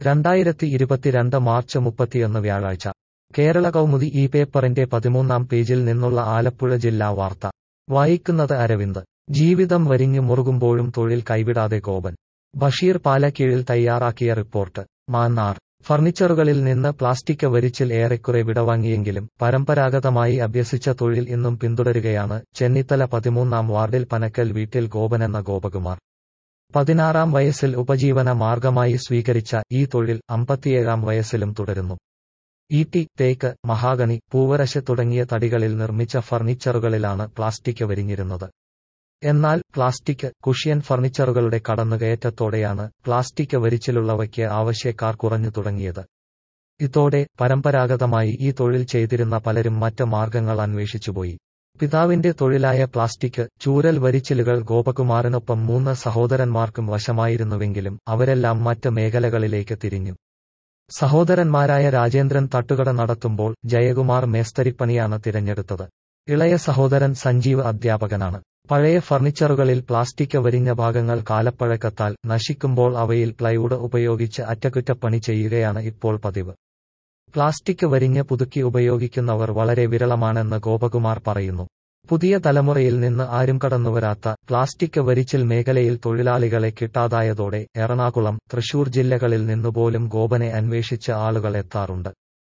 രണ്ടായിരത്തി ഇരുപത്തിരണ്ട് മാർച്ച് മുപ്പത്തിയൊന്ന് വ്യാഴാഴ്ച കേരള കൗമുദി ഈ പേപ്പറിന്റെ പതിമൂന്നാം പേജിൽ നിന്നുള്ള ആലപ്പുഴ ജില്ലാ വാർത്ത വായിക്കുന്നത് അരവിന്ദ് ജീവിതം വരിഞ്ഞു മുറുകുമ്പോഴും തൊഴിൽ കൈവിടാതെ ഗോപൻ ബഷീർ പാലക്കീഴിൽ തയ്യാറാക്കിയ റിപ്പോർട്ട് മാന്നാർ ഫർണിച്ചറുകളിൽ നിന്ന് പ്ലാസ്റ്റിക് വരിച്ചിൽ ഏറെക്കുറെ വിടവാങ്ങിയെങ്കിലും പരമ്പരാഗതമായി അഭ്യസിച്ച തൊഴിൽ ഇന്നും പിന്തുടരുകയാണ് ചെന്നിത്തല പതിമൂന്നാം വാർഡിൽ പനക്കൽ വീട്ടിൽ ഗോപനെന്ന ഗോപകുമാർ പതിനാറാം വയസ്സിൽ ഉപജീവന മാർഗമായി സ്വീകരിച്ച ഈ തൊഴിൽ അമ്പത്തിയേഴാം വയസ്സിലും തുടരുന്നു ഈട്ടി തേക്ക് മഹാഗണി പൂവരശ് തുടങ്ങിയ തടികളിൽ നിർമ്മിച്ച ഫർണിച്ചറുകളിലാണ് പ്ലാസ്റ്റിക് വരിഞ്ഞിരുന്നത് എന്നാൽ പ്ലാസ്റ്റിക് കുഷ്യൻ ഫർണിച്ചറുകളുടെ കടന്നുകയറ്റത്തോടെയാണ് പ്ലാസ്റ്റിക് വരിച്ചിലുള്ളവയ്ക്ക് ആവശ്യക്കാർ കുറഞ്ഞു തുടങ്ങിയത് ഇതോടെ പരമ്പരാഗതമായി ഈ തൊഴിൽ ചെയ്തിരുന്ന പലരും മറ്റ് മാർഗങ്ങൾ അന്വേഷിച്ചുപോയി പിതാവിന്റെ തൊഴിലായ പ്ലാസ്റ്റിക് ചൂരൽ വരിച്ചിലുകൾ ഗോപകുമാറിനൊപ്പം മൂന്ന് സഹോദരന്മാർക്കും വശമായിരുന്നുവെങ്കിലും അവരെല്ലാം മറ്റ് മേഖലകളിലേക്ക് തിരിഞ്ഞു സഹോദരന്മാരായ രാജേന്ദ്രൻ തട്ടുകട നടത്തുമ്പോൾ ജയകുമാർ മേസ്തരിപ്പണിയാണ് തിരഞ്ഞെടുത്തത് ഇളയ സഹോദരൻ സഞ്ജീവ് അധ്യാപകനാണ് പഴയ ഫർണിച്ചറുകളിൽ പ്ലാസ്റ്റിക് വരിഞ്ഞ ഭാഗങ്ങൾ കാലപ്പഴക്കത്താൽ നശിക്കുമ്പോൾ അവയിൽ പ്ലൈവുഡ് ഉപയോഗിച്ച് അറ്റകുറ്റപ്പണി ചെയ്യുകയാണ് ഇപ്പോൾ പതിവ് പ്ലാസ്റ്റിക് വരിഞ്ഞ് പുതുക്കി ഉപയോഗിക്കുന്നവർ വളരെ വിരളമാണെന്ന് ഗോപകുമാർ പറയുന്നു പുതിയ തലമുറയിൽ നിന്ന് ആരും കടന്നുവരാത്ത പ്ലാസ്റ്റിക് വരിച്ചിൽ മേഖലയിൽ തൊഴിലാളികളെ കിട്ടാതായതോടെ എറണാകുളം തൃശൂർ ജില്ലകളിൽ നിന്നുപോലും ഗോപനെ അന്വേഷിച്ച് ആളുകൾ എത്താറുണ്ട്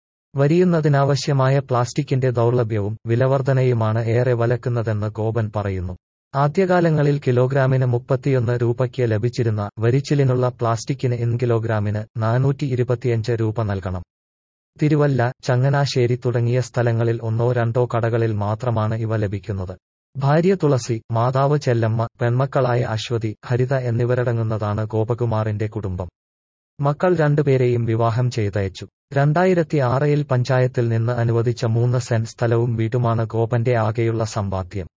വരിയുന്നതിനാവശ്യമായ പ്ലാസ്റ്റിക്കിന്റെ ദൗർലഭ്യവും വിലവർധനയുമാണ് ഏറെ വലക്കുന്നതെന്ന് ഗോപൻ പറയുന്നു ആദ്യകാലങ്ങളിൽ കിലോഗ്രാമിന് മുപ്പത്തിയൊന്ന് രൂപയ്ക്ക് ലഭിച്ചിരുന്ന വരിച്ചിലിനുള്ള പ്ലാസ്റ്റിക്കിന് ഇൻ കിലോഗ്രാമിന് നാനൂറ്റി ഇരുപത്തിയഞ്ച് രൂപ നൽകണം തിരുവല്ല ചങ്ങനാശ്ശേരി തുടങ്ങിയ സ്ഥലങ്ങളിൽ ഒന്നോ രണ്ടോ കടകളിൽ മാത്രമാണ് ഇവ ലഭിക്കുന്നത് ഭാര്യ തുളസി മാതാവ് ചെല്ലമ്മ പെൺമക്കളായ അശ്വതി ഹരിത എന്നിവരടങ്ങുന്നതാണ് ഗോപകുമാറിന്റെ കുടുംബം മക്കൾ രണ്ടുപേരെയും വിവാഹം ചെയ്തയച്ചു രണ്ടായിരത്തി ആറിൽ പഞ്ചായത്തിൽ നിന്ന് അനുവദിച്ച മൂന്ന് സെന്റ് സ്ഥലവും വീടുമാണ് ഗോപന്റെ ആകെയുള്ള സമ്പാദ്യം